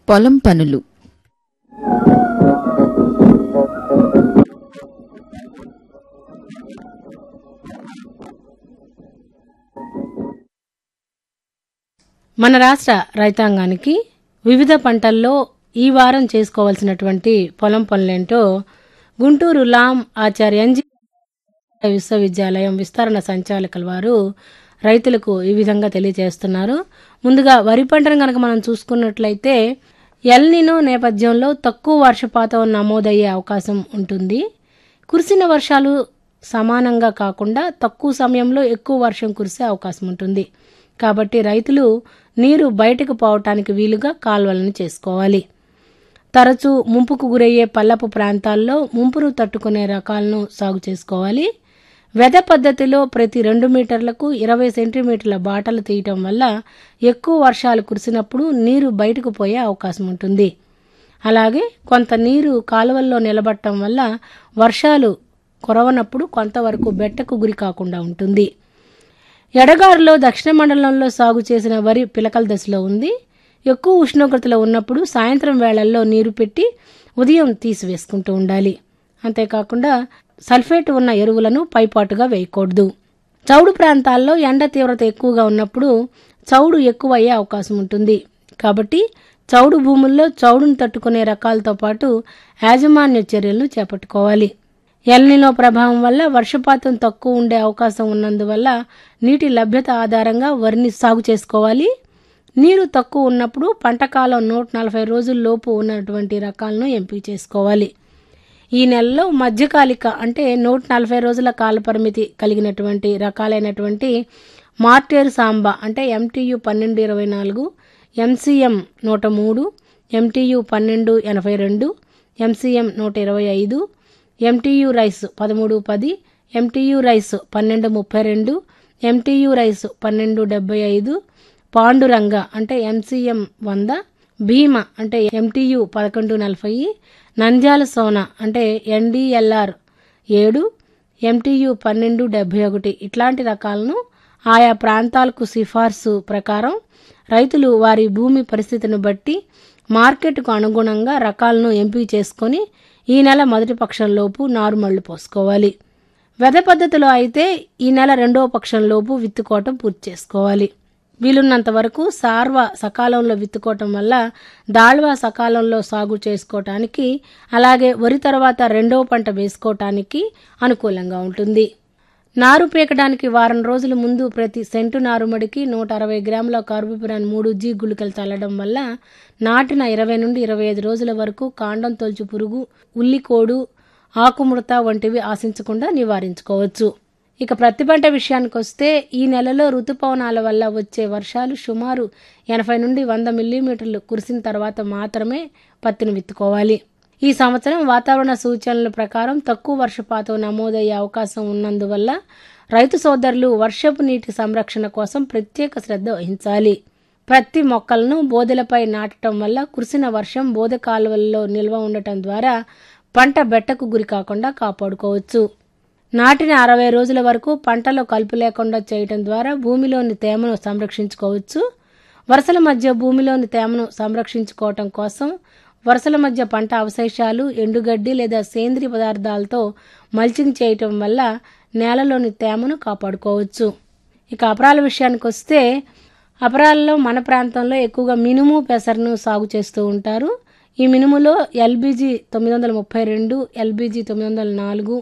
పొలం పనులు మన రాష్ట్ర రైతాంగానికి వివిధ పంటల్లో ఈ వారం చేసుకోవాల్సినటువంటి పొలం పనులేంటో గుంటూరు లాం ఆచార్య ఎన్జి విశ్వవిద్యాలయం విస్తరణ సంచాలకుల వారు రైతులకు ఈ విధంగా తెలియజేస్తున్నారు ముందుగా వరి పంటను కనుక మనం చూసుకున్నట్లయితే ఎల్నినో నేపథ్యంలో తక్కువ వర్షపాతం నమోదయ్యే అవకాశం ఉంటుంది కురిసిన వర్షాలు సమానంగా కాకుండా తక్కువ సమయంలో ఎక్కువ వర్షం కురిసే అవకాశం ఉంటుంది కాబట్టి రైతులు నీరు బయటకు పోవటానికి వీలుగా కాల్వలను చేసుకోవాలి తరచూ ముంపుకు గురయ్యే పల్లపు ప్రాంతాల్లో ముంపును తట్టుకునే రకాలను సాగు చేసుకోవాలి వెద పద్ధతిలో ప్రతి రెండు మీటర్లకు ఇరవై సెంటీమీటర్ల బాటలు తీయటం వల్ల ఎక్కువ వర్షాలు కురిసినప్పుడు నీరు బయటకు పోయే అవకాశం ఉంటుంది అలాగే కొంత నీరు కాలువల్లో నిలబడటం వల్ల వర్షాలు కురవనప్పుడు కొంతవరకు బెట్టకు గురి కాకుండా ఉంటుంది ఎడగారులో దక్షిణ మండలంలో సాగు చేసిన వరి పిలకల దశలో ఉంది ఎక్కువ ఉష్ణోగ్రతలో ఉన్నప్పుడు సాయంత్రం వేళల్లో నీరు పెట్టి ఉదయం తీసివేసుకుంటూ ఉండాలి అంతేకాకుండా సల్ఫేట్ ఉన్న ఎరువులను పైపాటుగా వేయకూడదు చౌడు ప్రాంతాల్లో ఎండ తీవ్రత ఎక్కువగా ఉన్నప్పుడు చౌడు ఎక్కువ అయ్యే అవకాశం ఉంటుంది కాబట్టి చౌడు భూముల్లో చౌడును తట్టుకునే రకాలతో పాటు యాజమాన్య చర్యలను చేపట్టుకోవాలి ఎల్నినో ప్రభావం వల్ల వర్షపాతం తక్కువ ఉండే అవకాశం ఉన్నందువల్ల నీటి లభ్యత ఆధారంగా వరిని సాగు చేసుకోవాలి నీరు తక్కువ ఉన్నప్పుడు పంటకాలం నూట నలభై రోజుల లోపు ఉన్నటువంటి రకాలను ఎంపిక చేసుకోవాలి ఈ నెలలో మధ్యకాలిక అంటే నూట నలభై రోజుల కాల పరిమితి కలిగినటువంటి రకాలైనటువంటి మార్టేరు సాంబా అంటే ఎంటీయు పన్నెండు ఇరవై నాలుగు ఎంసీఎం నూట మూడు ఎంటీయు పన్నెండు ఎనభై రెండు ఎంసీఎం నూట ఇరవై ఐదు ఎంటీయు రైస్ పదమూడు పది ఎంటీయు రైస్ పన్నెండు ముప్పై రెండు ఎంటీయు రైస్ పన్నెండు డెబ్బై ఐదు పాండురంగ అంటే ఎంసీఎం వంద భీమ అంటే ఎంటీయు పదకొండు నలభై నంద్యాల సోన అంటే ఎన్డీఎల్ఆర్ ఏడు ఎంటీయు పన్నెండు డెబ్బై ఒకటి ఇట్లాంటి రకాలను ఆయా ప్రాంతాలకు సిఫార్సు ప్రకారం రైతులు వారి భూమి పరిస్థితిని బట్టి మార్కెట్కు అనుగుణంగా రకాలను ఎంపిక చేసుకొని ఈ నెల మొదటి పక్షంలోపు నారుమళ్లు పోసుకోవాలి వెద పద్ధతిలో అయితే ఈ నెల రెండవ పక్షంలోపు విత్తుకోవటం పూర్తి చేసుకోవాలి వీలున్నంత వరకు సార్వ సకాలంలో విత్తుకోవటం వల్ల దాళ్వా సకాలంలో సాగు చేసుకోవటానికి అలాగే వరి తర్వాత రెండవ పంట వేసుకోవటానికి అనుకూలంగా ఉంటుంది నారు పీకడానికి వారం రోజుల ముందు ప్రతి సెంటు నారుమడికి నూట అరవై గ్రాముల కార్బోపిరాన్ మూడు జీ గుళికలు చల్లడం వల్ల నాటిన ఇరవై నుండి ఇరవై ఐదు రోజుల వరకు కాండం తొలుచు పురుగు ఉల్లికోడు ఆకుముడత వంటివి ఆశించకుండా నివారించుకోవచ్చు ఇక ప్రతి పంట విషయానికి వస్తే ఈ నెలలో ఋతుపవనాల వల్ల వచ్చే వర్షాలు సుమారు ఎనభై నుండి వంద మిల్లీమీటర్లు కురిసిన తర్వాత మాత్రమే పత్తిని విత్తుకోవాలి ఈ సంవత్సరం వాతావరణ సూచనల ప్రకారం తక్కువ వర్షపాతం నమోదయ్యే అవకాశం ఉన్నందువల్ల రైతు సోదరులు వర్షపు నీటి సంరక్షణ కోసం ప్రత్యేక శ్రద్ధ వహించాలి ప్రతి మొక్కలను బోదెలపై నాటడం వల్ల కురిసిన వర్షం బోధ కాలువల్లో నిల్వ ఉండటం ద్వారా పంట బెట్టకు గురి కాకుండా కాపాడుకోవచ్చు నాటిన అరవై రోజుల వరకు పంటలో కలుపు లేకుండా చేయటం ద్వారా భూమిలోని తేమను సంరక్షించుకోవచ్చు వరుసల మధ్య భూమిలోని తేమను సంరక్షించుకోవటం కోసం వరుసల మధ్య పంట అవశేషాలు ఎండుగడ్డి లేదా సేంద్రియ పదార్థాలతో మల్చింగ్ చేయటం వల్ల నేలలోని తేమను కాపాడుకోవచ్చు ఇక అపరాల విషయానికి వస్తే అపరాలలో మన ప్రాంతంలో ఎక్కువగా మినుము పెసరను సాగు చేస్తూ ఉంటారు ఈ మినుములో ఎల్బీజీ తొమ్మిది వందల ముప్పై రెండు ఎల్బీజీ తొమ్మిది వందల నాలుగు